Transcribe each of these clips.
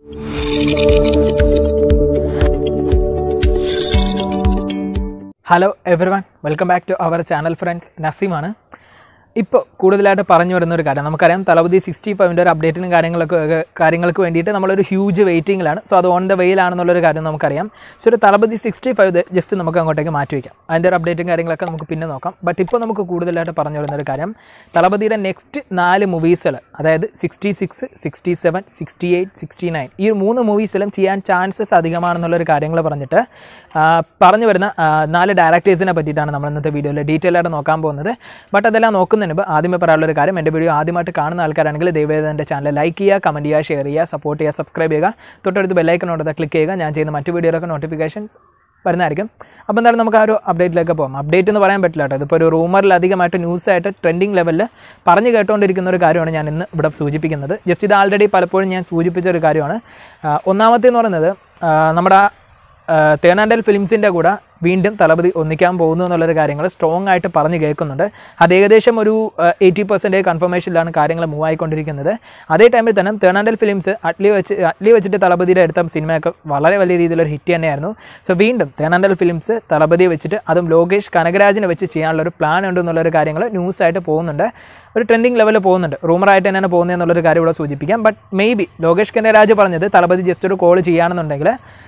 hello everyone welcome back to our channel friends നസീമാണ് ഇപ്പോൾ കൂടുതലായിട്ട് പറഞ്ഞു വരുന്ന ഒരു കാര്യം നമുക്കറിയാം തലപതി സിക്സ്റ്റി ഫൈവിൻ്റെ ഒരു അപ്ഡേറ്റിനും കാര്യങ്ങളൊക്കെ കാര്യങ്ങൾക്ക് വേണ്ടിയിട്ട് നമ്മളൊരു ഹ്യൂജ് വെയിറ്റിംഗിലാണ് സോ അത് ഓൺ ദ വെയിലാണെന്നുള്ളൊരു കാര്യം നമുക്കറിയാം സോ ഒരു തലപതി സിക്സ്റ്റി ഫൈവ് ജസ്റ്റ് നമുക്ക് അങ്ങോട്ടേക്ക് മാറ്റി വയ്ക്കാം അതിൻ്റെ ഒരു അപ്ഡേറ്റും കാര്യങ്ങളൊക്കെ നമുക്ക് പിന്നെ നോക്കാം ബട്ട് ഇപ്പോൾ നമുക്ക് കൂടുതലായിട്ട് പറഞ്ഞു വരുന്ന ഒരു കാര്യം തലപതിയുടെ നെക്സ്റ്റ് നാല് മൂവീസുകൾ അതായത് sixty six sixty seven sixty eight sixty nine ഈ മൂന്ന് മൂവീസിലും ചെയ്യാൻ ചാൻസസ് അധികമാണെന്നുള്ളൊരു കാര്യങ്ങൾ പറഞ്ഞിട്ട് ആ, പറഞ്ഞു വരുന്ന ആ, നാല് ഡയറക്ടേഴ്സിനെ പറ്റിയിട്ടാണ് നമ്മൾ ഇന്നത്തെ വീഡിയോയിൽ ഡീറ്റെയിൽ ആയിട്ട് നോക്കാൻ പോകുന്നത് ബട്ട് അതെല്ലാം നോക്കുന്നതിന് മുമ്പ് ആദ്യമേ പറയാനുള്ള ഒരു കാര്യം എൻ്റെ വീഡിയോ ആദ്യമായിട്ട് കാണുന്ന ആൾക്കാരാണെങ്കിൽ ദയവേദ എൻ്റെ ചാനൽ ലൈക്ക് ചെയ്യുക കമൻറ്റ് ചെയ്യുക ഷെയർ ചെയ്യുക സപ്പോർട്ട് ചെയ്യുക സബ്സ്ക്രൈബ് ചെയ്യുക തൊട്ടടുത്ത് ബെല്ലൈക്കനോട് ക്ലിക്ക് ചെയ്യുക ഞാൻ ചെയ്യുന്ന മറ്റു വീഡിയോയിലൊക്കെ നോട്ടിഫിക്കേഷൻസ് വരുന്നതായിരിക്കും അപ്പോൾ എന്തായാലും നമുക്ക് ആ ഒരു അപ്ഡേറ്റിലേക്ക് പോകാം അപ്ഡേറ്റ് എന്ന് പറയാൻ പറ്റില്ല കേട്ടോ ഇതിപ്പോൾ ഒരു റൂമറിൽ അധികമായിട്ട് ന്യൂസായിട്ട് ട്രെൻഡിങ് ലെവലിൽ പറഞ്ഞു കേട്ടുകൊണ്ടിരിക്കുന്ന ഒരു കാര്യമാണ് ഞാൻ ഇന്ന് ഇവിടെ സൂചിപ്പിക്കുന്നത് ജസ്റ്റ് ഇത് ആൾറെഡി പലപ്പോഴും ഞാൻ സൂചിപ്പിച്ച ഒരു കാര്യമാണ് ആ, ഒന്നാമത്തേന്ന് പറയുന്നത് ആ, നമ്മുടെ തേനാണ്ടൽ ഫിലിംസിൻ്റെ കൂടെ വീണ്ടും തലപതി ഒന്നിക്കാൻ പോകുന്നു എന്നുള്ളൊരു കാര്യങ്ങൾ സ്ട്രോങ് ആയിട്ട് പറഞ്ഞ് കേൾക്കുന്നുണ്ട് അത് ഏകദേശം ഒരു എയ്റ്റി പെർസെൻറ്റേജ് കൺഫർമേഷനിലാണ് കാര്യങ്ങൾ മൂവ് ആയിക്കൊണ്ടിരിക്കുന്നത് അതേ ടൈമിൽ തന്നെ തേനാണ്ടൽ ഫിലിംസ് അറ്റ്ലി വെച്ച് അറ്റ്ലി വെച്ചിട്ട് തലപതിയുടെ എടുത്ത സിനിമയൊക്കെ വളരെ വലിയ രീതിയിലൊരു ഹിറ്റ് തന്നെയായിരുന്നു സോ വീണ്ടും തേനാണ്ടൽ ഫിലിംസ് തലപതിയെ വെച്ചിട്ട് അതും ലോകേഷ് കനകരാജിനെ വെച്ച് ചെയ്യാനുള്ള ഒരു പ്ലാൻ ഉണ്ട് എന്നുള്ളൊരു കാര്യങ്ങൾ ന്യൂസായിട്ട് പോകുന്നുണ്ട് ഒരു ട്രെൻഡിങ് ലെവലിൽ പോകുന്നുണ്ട് റൂമറായിട്ട് തന്നെയാണ് പോകുന്നത് എന്നുള്ളൊരു കാര്യം ഇവിടെ സൂചിപ്പിക്കാം but maybe Lokesh Kanagaraj പറഞ്ഞത് തലപതി ജസ്റ്റ് ഒരു കോൾ ചെയ്യുകയാണെന്നുണ്ടെങ്കിൽ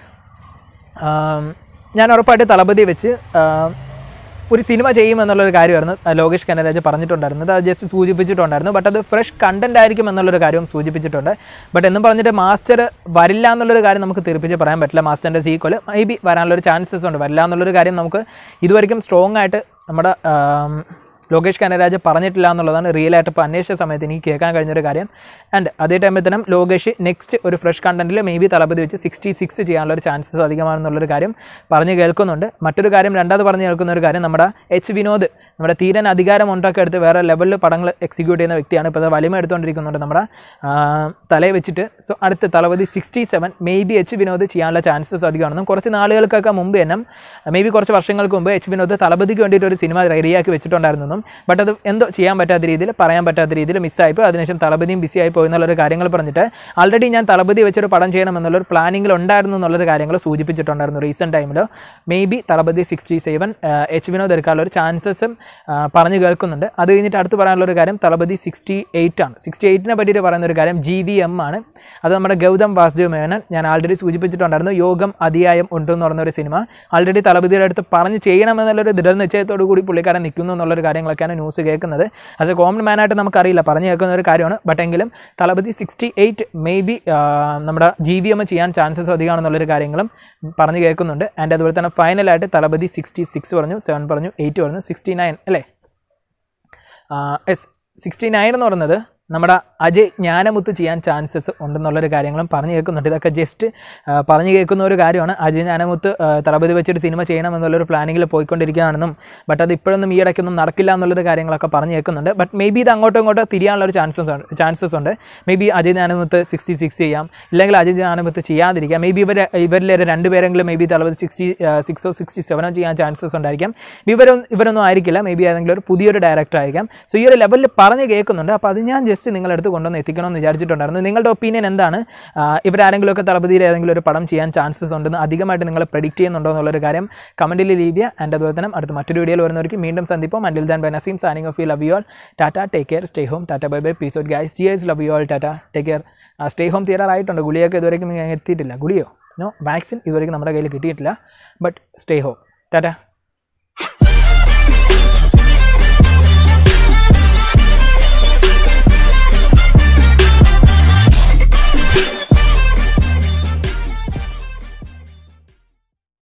ആം, ഞാൻ ഉറപ്പായിട്ട് തളപതി വെച്ച് ആം, ഒരു സിനിമ ചെയ്യുമെന്നുള്ളൊരു കാര്യമായിരുന്നു ആ, ലോകേഷ് കനരാജ് പറഞ്ഞിട്ടുണ്ടായിരുന്നത് അത് ജസ്റ്റ് സൂചിപ്പിച്ചിട്ടുണ്ടായിരുന്നു ബട്ട് അത് ഫ്രഷ് കണ്ടന്റ് ആയിരിക്കും എന്നുള്ളൊരു കാര്യവും സൂചിപ്പിച്ചിട്ടുണ്ട് ബട്ട് എന്നും പറഞ്ഞിട്ട് മാസ്റ്റർ വരില്ല എന്നുള്ളൊരു കാര്യം നമുക്ക് തീർപ്പിച്ച് പറയാൻ പറ്റില്ല മാസ്റ്ററിൻ്റെ സീക്വൽ മേ ബി വരാനുള്ളൊരു ചാൻസസ് ഉണ്ട് വരില്ല എന്നുള്ളൊരു കാര്യം നമുക്ക് ഇതുവരെയും സ്ട്രോങ് ആയിട്ട് നമ്മുടെ ആം, ലോകേഷ് കനരാജ് പറഞ്ഞിട്ടില്ല എന്നുള്ളതാണ് റിയൽ ആയിട്ട് ഇപ്പോൾ അന്വേഷിച്ച സമയത്ത് എനിക്ക് കേൾക്കാൻ കഴിഞ്ഞൊരു കാര്യം ആൻഡ് അതേ ടൈമിൽ തന്നെ ലോകേഷ് നെക്സ്റ്റ് ഒരു ഫ്രഷ് കണ്ടന്റിൽ മേ ബി തലപതി വെച്ച് സിക്സ്റ്റി സിക്സ് ചെയ്യാനുള്ള ഒരു ചാൻസസ് അധികമാണെന്നുള്ളൊരു കാര്യം പറഞ്ഞു കേൾക്കുന്നുണ്ട് മറ്റൊരു കാര്യം രണ്ടാമത് പറഞ്ഞു കേൾക്കുന്ന ഒരു കാര്യം നമ്മുടെ എച്ച് വിനോദ് നമ്മുടെ തീരൻ അധികാരം ഉണ്ടാക്കി എടുത്ത് വേറെ ലെവലിൽ പടങ്ങൾ എക്സിക്യൂട്ട് ചെയ്യുന്ന വ്യക്തിയാണ് ഇപ്പോൾ അത് വലിമ എടുത്തുകൊണ്ടിരിക്കുന്നുണ്ട് നമ്മുടെ ആ, തലയെ വെച്ചിട്ട് സോ അടുത്ത Thalapathy sixty seven maybe H Vinoth ചെയ്യാനുള്ള ചാൻസസ് അധികമാണെന്നും കുറച്ച് നാളുകൾക്കൊക്കെ മുമ്പ് തന്നെ മേ ബി കുറച്ച് വർഷങ്ങൾക്ക് മുമ്പ് എച്ച് വിനോദ് തലപതിക്ക് വേണ്ടിയിട്ട് ഒരു സിനിമ റെഡിയാക്കി വെച്ചിട്ടുണ്ടായിരുന്നെന്നും ബട്ട് അത് എന്തോ ചെയ്യാൻ പറ്റാത്ത രീതിയിൽ പറയാൻ പറ്റാത്ത രീതിയിൽ മിസ്സായിപ്പോൾ അതിനുശേഷം തലപതിയും ബിസി ആയി പോയി എന്നുള്ളൊരു കാര്യങ്ങൾ പറഞ്ഞിട്ട് ആൾറെഡി ഞാൻ തലപതി വെച്ചൊരു പടം ചെയ്യണം എന്നുള്ളൊരു പ്ലാനിങ്ങിൽ ഉണ്ടായിരുന്നു എന്നുള്ളൊരു കാര്യങ്ങൾ സൂചിപ്പിച്ചിട്ടുണ്ടായിരുന്നു റീസെൻറ്റ് ടൈമിൽ maybe Thalapathy sixty seven H Vinoth എടുക്കാനുള്ള ഒരു ചാൻസസും പറഞ്ഞു കേൾക്കുന്നുണ്ട് അത് കഴിഞ്ഞിട്ട് അടുത്ത് പറയാനുള്ള ഒരു കാര്യം തലപതി സിക്സ്റ്റി എയ്റ്റ് ആണ് സിക്സ്റ്റി എയ്റ്റിനെ പറ്റിയിട്ട് പറയുന്ന ഒരു കാര്യം ജി വി എം ആണ് അത് നമ്മുടെ ഗൗതം വാസുദേവ് മേനൻ ഞാൻ ആൾറെഡി സൂചിപ്പിച്ചിട്ടുണ്ടായിരുന്നു യോഗം അതിയായം ഉണ്ടെന്ന് പറയുന്ന ഒരു സിനിമ ആൾറെഡി തലപതിയുടെ അടുത്ത് പറഞ്ഞ് ചെയ്യണമെന്നുള്ളൊരു ദൃഢനിശ്ചയത്തോടു കൂടി പുള്ളിക്കാരൻ നിൽക്കുന്നു എന്നുള്ളൊരു കാര്യങ്ങളൊക്കെയാണ് ന്യൂസ് കേൾക്കുന്നത് ആസ് എ കോമൺ മാനായിട്ട് നമുക്കറിയില്ല പറഞ്ഞു കേൾക്കുന്ന ഒരു കാര്യമാണ് ബട്ട് എങ്കിലും Thalapathy sixty eight maybe നമ്മുടെ ജി ബി എം ചെയ്യാൻ ചാൻസസ് അധികമാണെന്നുള്ളൊരു കാര്യങ്ങളും പറഞ്ഞു കേൾക്കുന്നുണ്ട് ആൻഡ് അതുപോലെ തന്നെ ഫൈനലായിട്ട് തലപതി സിക്സ്റ്റി സിക്സ് പറഞ്ഞു സെവൻ പറഞ്ഞു എയ്റ്റ് പറഞ്ഞു സിക്സ്റ്റി നയൻ അല്ലേ എസ് സിക്സ്റ്റി നയൻ എന്ന് പറയുന്നത് നമ്മുടെ അജയ് ജ്ഞാനമുത്ത് ചെയ്യാൻ ചാൻസസ് ഉണ്ടെന്നുള്ളൊരു കാര്യങ്ങളും പറഞ്ഞു കേൾക്കുന്നുണ്ട് ഇതൊക്കെ ജസ്റ്റ് പറഞ്ഞു കേൾക്കുന്ന ഒരു കാര്യമാണ് അജയ് ജ്ഞാനമുത്ത് ആ, തളപതി വെച്ചൊരു സിനിമ ചെയ്യണമെന്നുള്ളൊരു പ്ലാനിങ്ങിൽ പോയിക്കൊണ്ടിരിക്കുകയാണെന്നും ബട്ട് അത് ഇപ്പോഴൊന്നും ഈ ഇടയ്ക്കൊന്നും നടക്കില്ല എന്നുള്ളൊരു കാര്യങ്ങളൊക്കെ പറഞ്ഞു കേൾക്കുന്നുണ്ട് ബട്ട് മേ ബി ഇത് അങ്ങോട്ടും ഇങ്ങോട്ടും തിരിയാനുള്ള ഒരു ചാൻസസ് ഉണ്ട് ചാൻസസ് ഉണ്ട് maybe Ajay Gnanamuthu sixty six ചെയ്യാം ഇല്ലെങ്കിൽ അജയ് ജ്ഞാനമുത്ത് ചെയ്യാതിരിക്കാം മേ ബി ഇവർ ഇവരിൽ രണ്ടുപേരെങ്കിലും മേ ബി തളപതി സിക്സ്റ്റി സിക്സോ സിക്സ്റ്റി സെവനോ ചെയ്യാൻ ചാൻസസ് ഉണ്ടായിരിക്കാം ഇവരൊന്നും ഇവരൊന്നും ആയിരിക്കില്ല മേ ബി ഏതെങ്കിലും ഒരു പുതിയൊരു ഡയറക്ടർ ആയിരിക്കാം സോ ഈ ഒരു ലെവലിൽ പറഞ്ഞ് കേൾക്കുന്നുണ്ട് അപ്പോൾ അത് ഞാൻ ജസ്റ്റ് നിങ്ങളടുത്ത് കൊണ്ടുവന്ന് എത്തിക്കണമെന്ന് വിചാരിച്ചിട്ടുണ്ടായിരുന്നു നിങ്ങളുടെ ഒപ്പീനിയൻ എന്താണ് ആഹ് ഇവരാരെങ്കിലുമൊക്കെ തളപതിയിൽ ഏതെങ്കിലും ഒരു പടം ചെയ്യാൻ ചാൻസസ് ഉണ്ടെന്ന് അധികമായിട്ട് നിങ്ങൾ പ്രെഡിക്റ്റ് ചെയ്യുന്നുണ്ടോ എന്നുള്ളൊരു കാര്യം കമൻറ്റിൽ ലീവ് ചെയ്യുക ആൻഡ് അതുപോലെ തന്നെ അടുത്ത മറ്റൊരു വീഡിയോയിൽ വരുന്നവർക്ക് വീണ്ടും സന്ദിപ്പം until then bye Naseem signing off you love you all tata take care stay home tata bye bye peace out guys cheers love you all tata take care stay home തീരാറായിട്ടുണ്ട് ഗുളിയൊക്കെ ഇതുവരെയും എത്തിയിട്ടില്ല ഗുളിയോ നോ വാക്സിൻ ഇതുവരെയും നമ്മുടെ കയ്യിൽ കിട്ടിയിട്ടില്ല but stay home Tata